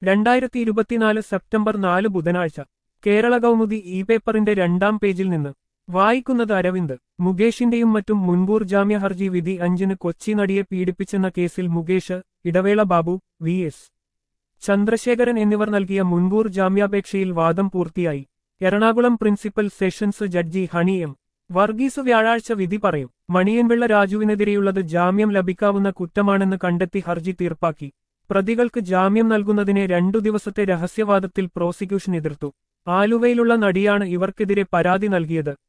രണ്ടായിരത്തി ഇരുപത്തിനാല് സെപ്റ്റംബർ നാല് ബുധനാഴ്ച കേരള കൗമുദി ഇ പേപ്പറിന്റെ രണ്ടാം പേജിൽ നിന്ന് വായിക്കുന്നത് അരവിന്ദ് മുകേഷിന്റെയും മറ്റും മുൻകൂർ ജാമ്യ ഹർജി വിധി അഞ്ചിന് കൊച്ചി നടിയെ പീഡിപ്പിച്ചെന്ന കേസിൽ മുകേഷ് ഇടവേള ബാബു വി എസ് ചന്ദ്രശേഖരൻ എന്നിവർ നൽകിയ മുൻകൂർ ജാമ്യാപേക്ഷയിൽ വാദം പൂർത്തിയായി Ernakulam principal sessions judge Honey M Varghese വ്യാഴാഴ്ച വിധി പറയും മണിയൻപിള്ള രാജുവിനെതിരെയുള്ളത് ജാമ്യം ലഭിക്കാവുന്ന കുറ്റമാണെന്ന് കണ്ടെത്തി ഹർജി തീർപ്പാക്കി പ്രതികൾക്ക് ജാമ്യം നൽകുന്നതിനെ രണ്ടു ദിവസത്തെ രഹസ്യവാദത്തിൽ പ്രോസിക്യൂഷൻ എതിർത്തു ആലുവയിലുള്ള നടിയാണ് ഇവർക്കെതിരെ പരാതി നൽകിയത്